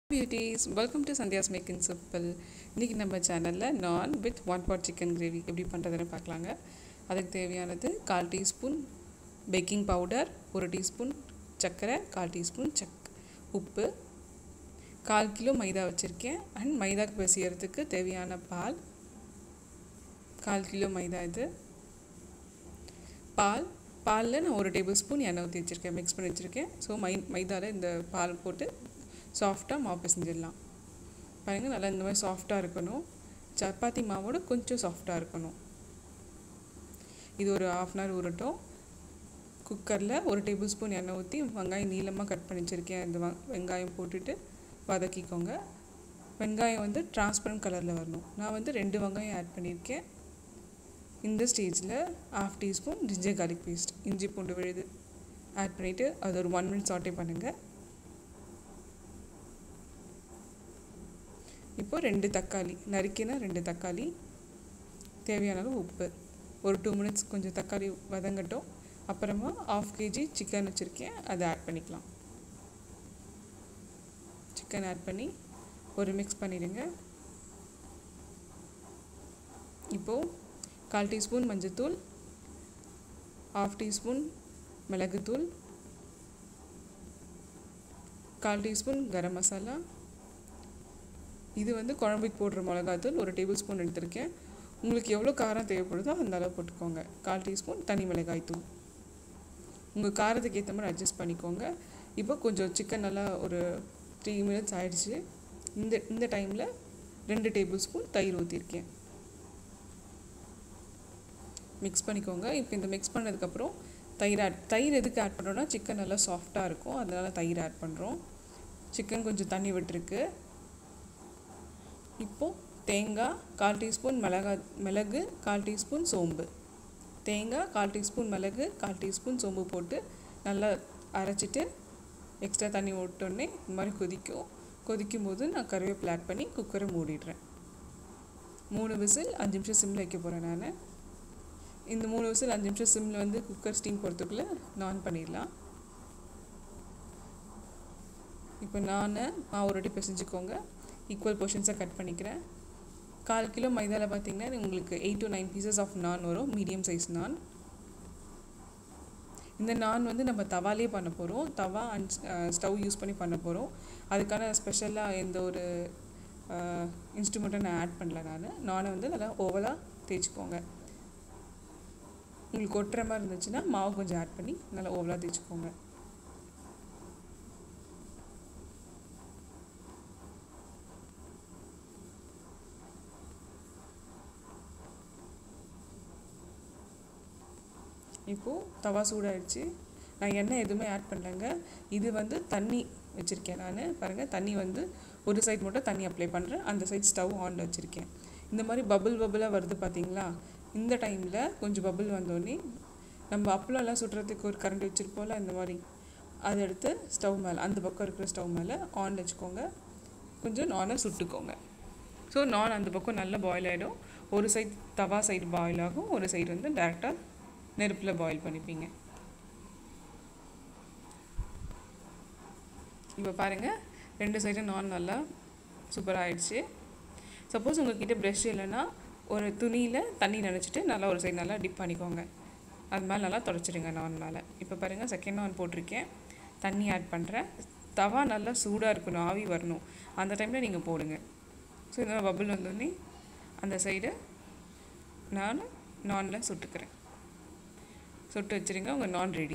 beauties welcome to Sandhya's making simple இன்றைக்கி நம்ம சேனலில் நான் with one pot chicken gravy எப்படி பண்ணுறதுன்னு பார்க்கலாங்க அதுக்கு தேவையானது கால் டீஸ்பூன் பேக்கிங் பவுடர் ஒரு டீஸ்பூன் சர்க்கரை கால் டீஸ்பூன் சக் உப்பு கால் கிலோ மைதா வச்சுருக்கேன் அண்ட் மைதாக்கு பிசையறதுக்கு தேவையான பால் கால் கிலோ மைதா இது பால் பாலில் நான் ஒரு டேபிள் ஸ்பூன் எண்ணெய் ஊற்றி வச்சுருக்கேன் மிக்ஸ் பண்ணி வச்சுருக்கேன் ஸோ மை மைதாவில் இந்த பால் போட்டு சாஃப்டாக மாவு பிசைஞ்சிடலாம் பாருங்கள் நல்லா இந்த மாதிரி சாஃப்டாக இருக்கணும் சப்பாத்தி மாவோட கொஞ்சம் சாஃப்டாக இருக்கணும் இது ஒரு ஆஃப் அன் ஹவர் ஊறட்டும் குக்கரில் ஒரு டேபிள் ஸ்பூன் எண்ணெய் ஊற்றி வெங்காயம் நீளமாக கட் பண்ணி வச்சுருக்கேன் அந்த வெ- வெங்காயம் போட்டுட்டு வதக்கிக்கோங்க வெங்காயம் வந்து டிரான்ஸ்பரண்ட் கலரில் வரணும் நான் வந்து ரெண்டு வெங்காயம் ஆட் பண்ணியிருக்கேன் இந்த ஸ்டேஜில் half teaspoon ginger garlic paste இஞ்சி பூண்டு விழுது ஆட் பண்ணிவிட்டு அது ஒரு ஒன் மினிட் சாட்டே பண்ணுங்கள் இப்போ ரெண்டு தக்காளி நறுக்கின ரெண்டு தக்காளி தேவையான அளவு உப்பு ஒரு டூ மினிட்ஸ் கொஞ்சம் தக்காளி வதங்கட்டும் அப்புறமா ஆஃப் கேஜி சிக்கன் வச்சுருக்கேன் அதை ஆட் பண்ணிக்கலாம் சிக்கன் ஆட் பண்ணி ஒரு மிக்ஸ் பண்ணிடுங்க இப்போது கால் டீஸ்பூன் மஞ்சத்தூள் ஆஃப் டீஸ்பூன் மிளகுத்தூள் கால் டீஸ்பூன் கரம் மசாலா இது வந்து குழம்புக்கு போடுற மிளகாத்தூள் ஒரு டேபிள் ஸ்பூன் எடுத்திருக்கேன் உங்களுக்கு எவ்வளோ காரம் தேவைப்படுதோ அந்த அளவு போட்டுக்கோங்க கால் டீஸ்பூன் தனி மிளகாய் தூள் உங்கள் காரத்துக்கு ஏற்ற மாதிரி அட்ஜஸ்ட் பண்ணிக்கோங்க இப்போ கொஞ்சம் சிக்கன் நல்லா ஒரு த்ரீ மினிட்ஸ் ஆயிடுச்சு இந்த இந்த டைமில் ரெண்டு டேபிள் ஸ்பூன் தயிர் ஊற்றிருக்கேன் மிக்ஸ் பண்ணிக்கோங்க இப்போ இந்த மிக்ஸ் பண்ணதுக்கப்புறம் தயிர் ஆட் தயிர் எதுக்கு ஆட் பண்ணுறோன்னா சிக்கன் நல்லா சாஃப்டாக இருக்கும் அதனால் தயிர் ஆட் பண்ணுறோம் சிக்கன் கொஞ்சம் தண்ணி விட்டுருக்கு இப்போது தேங்காய் கால் டீஸ்பூன் மிளகா மிளகு கால் டீஸ்பூன் சோம்பு தேங்காய் கால் டீஸ்பூன் மிளகு கால் டீஸ்பூன் சோம்பு போட்டு நல்லா அரைச்சிட்டு எக்ஸ்ட்ரா தண்ணி விட்டோடனே இந்த மாதிரி கொதிக்கும் கொதிக்கும் போது நான் கருவேப்பிலை ஆட் பண்ணி குக்கரை மூடிடுறேன் மூணு விசில் அஞ்சு நிமிஷம் சிம்மில் வைக்க போகிறேன் நான் இந்த மூணு விசில் அஞ்சு நிமிஷம் சிம்மில் வந்து குக்கர் ஸ்டீம் போகிறதுக்குள்ளே நான் பண்ணிடலாம் இப்போ நான் மாவு ரொட்டி பிசைஞ்சுக்கோங்க ஈக்குவல் போர்ஷன்ஸாக கட் பண்ணிக்கிறேன் கால் கிலோ மைதாவில் பார்த்தீங்கன்னா உங்களுக்கு eight to nine pieces of naan வரும் மீடியம் சைஸ் நான் இந்த நான் வந்து நம்ம தவாலே பண்ண போகிறோம் தவா அண்ட் ஸ்டவ் யூஸ் பண்ணி பண்ண போகிறோம் அதுக்கான ஸ்பெஷலாக எந்த ஒரு இன்ஸ்ட்ருமெண்ட்டும் நான் ஆட் பண்ணல நான் நானை வந்து நல்லா ஓவலாக தேய்ச்சிக்கோங்க உங்களுக்கு ஒட்டுற மாதிரி இருந்துச்சுன்னா மாவு கொஞ்சம் ஆட் பண்ணி நல்லா ஓவலாக தேய்ச்சிக்கோங்க இப்போது தவா சூடாயிடுச்சு நான் எண்ணெய் எதுவுமே ஆட் பண்ணலைங்க இது வந்து தண்ணி வச்சுருக்கேன் நான் பாருங்கள் தண்ணி வந்து ஒரு சைடு மட்டும் தண்ணி அப்ளை பண்ணுறேன் அந்த சைடு ஸ்டவ் ஆனில் வச்சுருக்கேன் இந்த மாதிரி பபுள் பபுளாக வருது பார்த்தீங்களா இந்த டைமில் கொஞ்சம் பபுள் வந்தோடனே நம்ம அப்பளம்லாம் சுடுறதுக்கு ஒரு கரண்ட் வச்சுருப்போம்ல இந்த மாதிரி அதை எடுத்து ஸ்டவ் மேலே அந்த பக்கம் இருக்கிற ஸ்டவ் மேலே ஆனில் வச்சுக்கோங்க கொஞ்சம் நானை சுட்டுக்கோங்க ஸோ நான் அந்த பக்கம் நல்லா பாயில் ஆகிடும் ஒரு சைடு தவா சைடு பாயில் ஆகும் ஒரு சைடு வந்து டேரெக்டாக நெருப்பில் பாயில் பண்ணிப்பீங்க இப்போ பாருங்கள் ரெண்டு சைடும் நான் நல்லா சூப்பராக ஆயிடுச்சு சப்போஸ் உங்ககிட்ட ப்ரெஷ் இல்லைன்னா ஒரு துணியில் தண்ணி நினச்சிட்டு நல்லா ஒரு சைடு நல்லா டிப் பண்ணிக்கோங்க அது மேலே நல்லா தொடச்சிடுங்க நான் மேலே இப்போ பாருங்கள் செகண்ட் நான் போட்டிருக்கேன் தண்ணி ஆட் பண்ணுறேன் தவா நல்லா சூடாக இருக்கணும் ஆவி வரணும் அந்த டைமில் நீங்கள் போடுங்க ஸோ இந்த பபுள் வந்தோடனே அந்த சைடு நான் நானில் சுட்டுக்கிறேன் சுட்டு வச்சுருங்க உங்கள் நான் ரெடி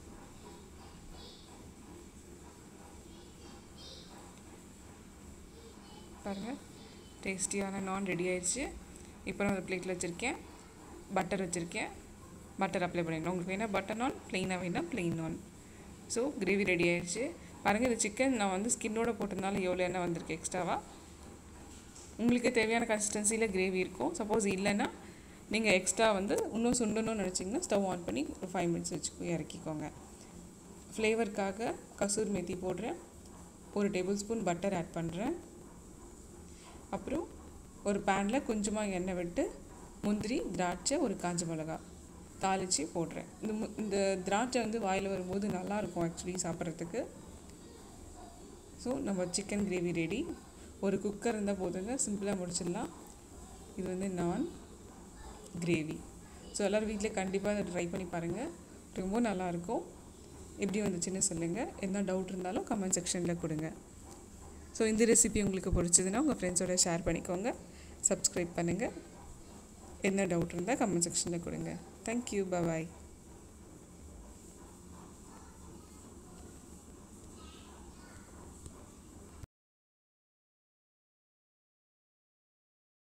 பாருங்கள் டேஸ்டியான நான் ரெடி ஆயிடுச்சு இப்போ நான் ஒரு பிளேட்டில் வச்சுருக்கேன் பட்டர் வச்சுருக்கேன் பட்டர் அப்ளை பண்ணிடணும் உங்களுக்கு வேணால் பட்டர் நான் ப்ளெயினாக வேணால் ப்ளெயின் நான் ஸோ கிரேவி ரெடி ஆயிடுச்சு பாருங்கள் இந்த சிக்கன் நான் வந்து ஸ்கின்னோட போட்டதுனால எவ்வளோ எண்ணெய் வந்திருக்கு எக்ஸ்ட்ராவாக உங்களுக்கு தேவையான கன்சிஸ்டன்சியில் கிரேவி இருக்கும் சப்போஸ் இல்லைன்னா நீங்கள் எக்ஸ்ட்ரா வந்து இன்னும் சுண்டணும்னு நினச்சிங்கன்னா ஸ்டவ் ஆன் பண்ணி ஒரு ஃபைவ் மினிட்ஸ் வச்சு இறக்கிக்கோங்க ஃப்ளேவருக்காக கசூர் மெத்தி போடுறேன் ஒரு டேபிள் ஸ்பூன் பட்டர் ஆட் பண்ணுறேன் அப்புறம் ஒரு பேனில் கொஞ்சமாக எண்ணெய் விட்டு முந்திரி திராட்சை ஒரு காஞ்ச மிளகா தாளித்து போடுறேன் இந்த மு- இந்த திராட்சை வந்து வாயில் வரும்போது நல்லாயிருக்கும் ஆக்சுவலி சாப்பிட்றதுக்கு ஸோ நம்ம சிக்கன் கிரேவி ரெடி ஒரு குக்கர் இருந்தால் போதுங்க சிம்பிளாக முடிச்சிடலாம் இது வந்து நான் கிரேவி ஸோ எல்லோரும் வீட்டில் கண்டிப்பாக அதை ட்ரை பண்ணி பாருங்கள் ரொம்ப நல்லாயிருக்கும் எப்படி வந்துச்சுன்னு சொல்லுங்கள் என்ன டவுட் இருந்தாலும் கமெண்ட் செக்ஷனில் கொடுங்க ஸோ இந்த ரெசிபி உங்களுக்கு பிடிச்சதுன்னா உங்கள் ஃப்ரெண்ட்ஸோட ஷேர் பண்ணிக்கோங்க சப்ஸ்கிரைப் பண்ணுங்கள் என்ன டவுட் இருந்தால் கமெண்ட் செக்ஷனில் கொடுங்க தேங்க்யூ பாய்